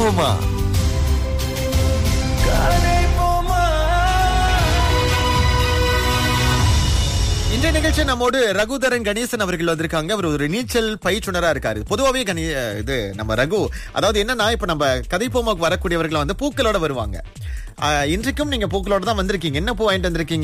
போமா இன்றைய நிகழ்ச்சி நம்மோடு ரகுதரன் கணேசன் அவர்கள் வந்திருக்காங்க அவர் ஒரு நீச்சல் பயிற்றுனரா இருக்காரு பொதுவாவே கணே இது நம்ம ரகு அதாவது என்னன்னா இப்ப நம்ம கதைப்போமாக்கு வரக்கூடியவர்கள் வந்து பூக்களோட வருவாங்க ஆஹ், இன்றைக்கும் நீங்க பூக்களோட தான் வந்திருக்கீங்க என்ன பூ வாங்கிட்டு வந்திருக்கீங்க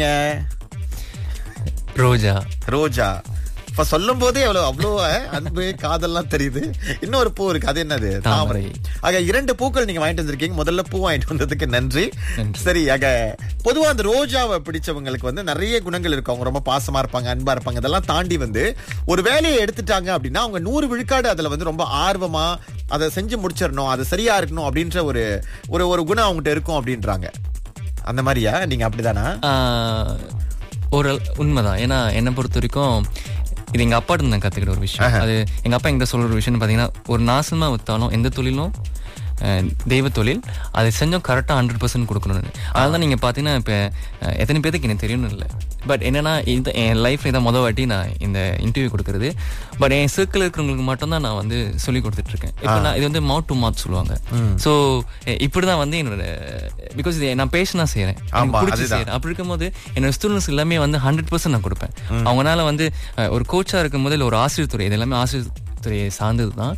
ரோஜா ரோஜா இப்ப சொல்லும் போதே எவ்வளவு அவ்வளவு அஹ், அன்பு காதல்லாம் தெரியுது இன்னொரு பூ இருக்கு அது என்னது தாமரை ஆக இரண்டு பூக்கள் நீங்க வாங்கிட்டு வந்திருக்கீங்க முதல்ல பூ வாங்கிட்டு வந்ததுக்கு நன்றி சரி ஆக பொதுவா அந்த ரோஜாவை பிடிச்சவங்களுக்கு வந்து நிறைய குணங்கள் இருக்கும் அவங்க ரொம்ப பாசமா இருப்பாங்க அன்பா இருப்பாங்க இதெல்லாம் தாண்டி வந்து ஒரு வேலையை எடுத்துட்டாங்க அப்படின்னா அவங்க நூறு விழுக்காடு அதுல வந்து ரொம்ப ஆர்வமா அதை செஞ்சு முடிச்சிடணும் அது சரியா இருக்கணும் அப்படின்ற ஒரு ஒரு ஒரு குணம் அவங்ககிட்ட இருக்கும் அப்படின்றாங்க அந்த மாதிரியா நீங்க அப்படிதானா ஆஹ், ஒரு உண்மைதான் ஏன்னா என்னை பொறுத்த வரைக்கும் இது எங்க அப்பா நான் கத்துக்கிட்ட ஒரு விஷயம் அது எங்க அப்பா எங்கிட்ட சொல்ற ஒரு விஷயம் பாத்தீங்கன்னா ஒரு நாசமா வித்தாலும் எந்த தொழிலும் அஹ், தெய்வ தொழில் அதை செஞ்சோம் கரெக்டாக ஹண்ட்ரட் பர்சன்ட் கொடுக்கணும்னு அதனால தான் நீங்கள் பார்த்தீங்கன்னா இப்போ எத்தனை பேருக்கு எனக்கு தெரியணும் இல்லை பட் என்னன்னா இந்த என் லைஃப்ல இதான் மொதல் வாட்டி நான் இந்த இன்டர்வியூ கொடுக்கறது பட் என் சர்க்கிள் இருக்கிறவங்களுக்கு மட்டும் தான் நான் வந்து சொல்லி கொடுத்துட்டு இருக்கேன் இப்போ நான் இது வந்து மவுத் டு மவுத் சொல்லுவாங்க ஸோ இப்படி தான் வந்து என்னோட பிகாஸ் இது நான் பேஷனாக செய்கிறேன் ஆமா, பிடிச்சி அதுதான். செய்கிறேன் அப்படி இருக்கும்போது என்னோட ஸ்டூடெண்ட்ஸ் எல்லாமே வந்து ஹண்ட்ரட் பர்சன்ட் நான் கொடுப்பேன் அவங்களால வந்து அஹ், ஒரு கோச்சா இருக்கும் போது இல்லை ஒரு ஆசிரியர் துறை இது எல்லாமே ஆசிரியர் துறையை சார்ந்தது தான்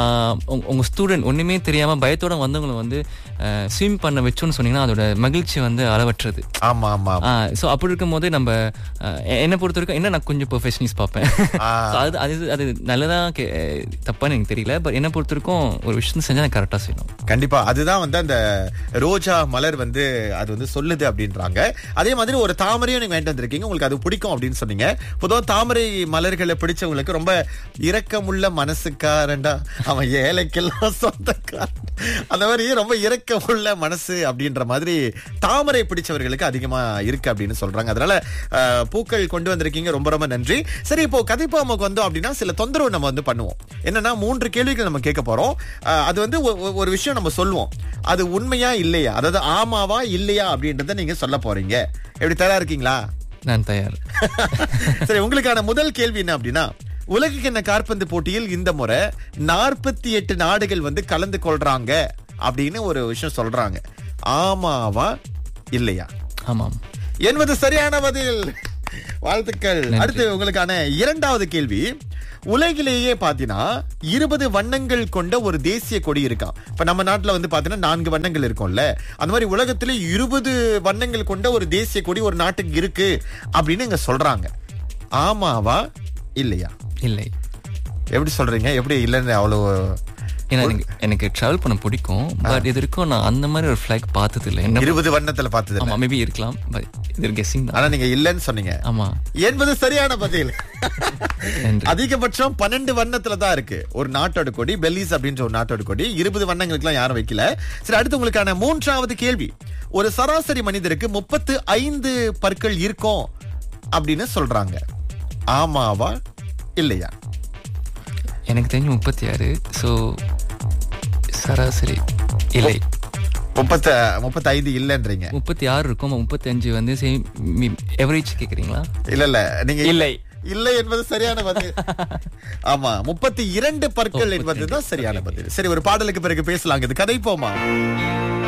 உங்க ஸ்டூடெண்ட் ஒண்ணுமே தெரியாம பயத்தோட வந்தவங்களை வந்து ஸ்விம் பண்ண வச்சோன்னு சொன்னீங்கன்னா அதோட மகிழ்ச்சி வந்து அளவற்றது ஆமா ஆமா ஸோ அப்படி இருக்கும்போது நம்ம அஹ், என்னை பொறுத்த வரைக்கும் என்ன நான் கொஞ்சம் பெர்ஃபெக்ஷனிஸ்ட் பார்ப்பேன் ஆ. So அது அது அது நல்லதா கே- தப்பான்னு எனக்கு தெரியல பட் என்னை பொறுத்த வரைக்கும் ஒரு விஷயம் செஞ்சா நான் கரெக்டாக செய்யணும் கண்டிப்பா அதுதான் வந்து அந்த ரோஜா மலர் வந்து அது வந்து சொல்லுது அப்படின்றாங்க அதே மாதிரி ஒரு தாமரையும் நீங்க வாங்கிட்டு வந்திருக்கீங்க உங்களுக்கு அது பிடிக்கும் அப்படின்னு சொன்னீங்க பொதுவா தாமரை மலர்களை பிடிச்சவங்களுக்கு ரொம்ப இரக்கமுள்ள மனசுக்காரண்டா அவன் ஏழைக்கெல்லாம் சொந்தக்காரன் அந்த மாதிரி ரொம்ப இரக்கமுள்ள மனசு அப்படின்ற மாதிரி தாமரை பிடிச்சவர்களுக்கு அதிகமா இருக்கு அப்படின்னு சொல்றாங்க அதனால அஹ், பூக்கள் கொண்டு வந்திருக்கீங்க ரொம்ப ரொம்ப நன்றி சரி இப்போ கதைப்பாமுக்கு வந்தோம் அப்படின்னா சில தொந்தரவு நம்ம வந்து பண்ணுவோம் என்னன்னா மூன்று கேள்விகள் நம்ம கேட்க போறோம் அஹ், அது வந்து ஒ- ஒ- ஒரு விஷயம் நம்ம சொல்லுவோம் அது உண்மையா இல்லையா அதாவது ஆமாவா இல்லையா அப்படின்றத நீங்க சொல்ல போறீங்க எப்படி தயாரா இருக்கீங்களா நான் தயார் சரி உங்களுக்கான முதல் கேள்வி என்ன அப்படின்னா உலகக்கிண்ண காற்பந்து போட்டியில் இந்த முறை நாற்பத்தி எட்டு நாடுகள் வந்து கலந்து கொள்றாங்க அப்படின்னு ஒரு விஷயம் சொல்றாங்க ஆமாவா இல்லையா ஆமாம் என்பது சரியான பதில் வாழ்த்துக்கள் அடுத்து உங்களுக்கான இரண்டாவது கேள்வி உலகிலேயே பாத்தீங்கன்னா இருபது வண்ணங்கள் கொண்ட ஒரு தேசிய கொடி இருக்காம் இப்ப நம்ம நாட்டுல வந்து பாத்தீங்கன்னா நான்கு வண்ணங்கள் இருக்கும்ல அந்த மாதிரி உலகத்துல இருபது வண்ணங்கள் கொண்ட ஒரு தேசிய கொடி ஒரு நாட்டுக்கு இருக்கு அப்படின்னு இங்க சொல்றாங்க ஆமாவா இல்லையா இல்லை எப்படி சொல்றீங்க எப்படி இல்லைன்னு அவ்வளவு ஏன்னா எனக்கு எனக்கு ட்ராவல் பண்ண பிடிக்கும் பட் இது வரைக்கும் நான் அந்த மாதிரி ஒரு ஃபிளாக் பார்த்தது இல்லை என்ன இருபது வண்ணத்துல பார்த்தது இல்ல. ஆமா மேபி இருக்கலாம் பட் இது கெஸ்ஸிங் தான் ஆனா நீங்க இல்லைன்னு சொன்னீங்க ஆமா என்பது சரியான பதில் நன்றி. அதிகபட்சம் பன்னெண்டு வண்ணத்துல தான் இருக்கு ஒரு நாட்டோட கொடி பெல்லிஸ் அப்படின்ற ஒரு நாட்டோட கொடி இருபது வண்ணங்களுக்குலாம் யாரும் வைக்கல சரி அடுத்து உங்களுக்கான மூன்றாவது கேள்வி ஒரு சராசரி மனிதருக்கு முப்பத்து ஐந்து பற்கள் இருக்கும் அப்படின்னு சொல்றாங்க ஆமாவா இல்லையா எனக்கு தெரிஞ்சு முப்பத்தி ஆறு ஸோ சராசரி இல்லை முப்பத்த முப்பத்தி ஐந்து இல்லைன்றீங்க முப்பத்தி ஆறு இருக்கும் முப்பத்தி அஞ்சு வந்து சேம் எவரேஜ் கேக்குறீங்களா இல்ல இல்ல நீங்க இல்லை. இல்லை என்பது சரியான பதில் ஆமா முப்பத்தி இரண்டு பற்கள் என்பதுதான் சரியான பதில் சரி ஒரு பாடலுக்கு பிறகு பேசலாம் இது கதை போமா